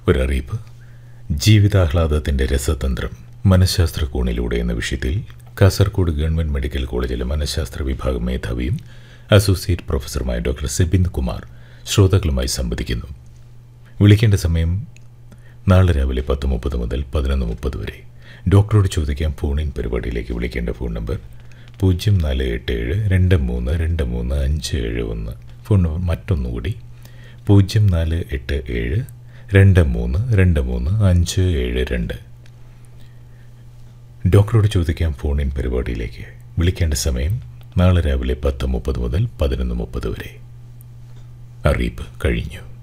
ഒരറിയിപ്പ് ജീവിതാഹ്ലാദത്തിൻ്റെ രസതന്ത്രം മനഃശാസ്ത്ര കോണിലൂടെ എന്ന വിഷയത്തിൽ കാസർഗോഡ് ഗവൺമെൻറ് മെഡിക്കൽ കോളേജിലെ മനഃശാസ്ത്ര വിഭാഗം മേധാവിയും അസോസിയേറ്റ് പ്രൊഫസറുമായ ഡോക്ടർ സെബിന്ദ് കുമാർ ശ്രോതാക്കളുമായി സംവദിക്കുന്നു വിളിക്കേണ്ട സമയം നാളെ രാവിലെ പത്ത് മുപ്പത് മുതൽ പതിനൊന്ന് മുപ്പത് വരെ ഡോക്ടറോട് ചോദിക്കാം ഫോണിൻ പരിപാടിയിലേക്ക് വിളിക്കേണ്ട ഫോൺ നമ്പർ പൂജ്യം നാല് എട്ട് ഏഴ് രണ്ട് മൂന്ന് രണ്ട് മൂന്ന് അഞ്ച് ഏഴ് ഒന്ന് ഫോൺ നമ്പർ മറ്റൊന്നുകൂടി പൂജ്യം നാല് എട്ട് ഏഴ് രണ്ട് മൂന്ന് രണ്ട് മൂന്ന് അഞ്ച് ഏഴ് രണ്ട് ഡോക്ടറോട് ചോദിക്കാം ഫോണിൻ പരിപാടിയിലേക്ക് വിളിക്കേണ്ട സമയം നാളെ രാവിലെ പത്ത് മുപ്പത് മുതൽ പതിനൊന്ന് മുപ്പത് വരെ അറിയിപ്പ് കഴിഞ്ഞു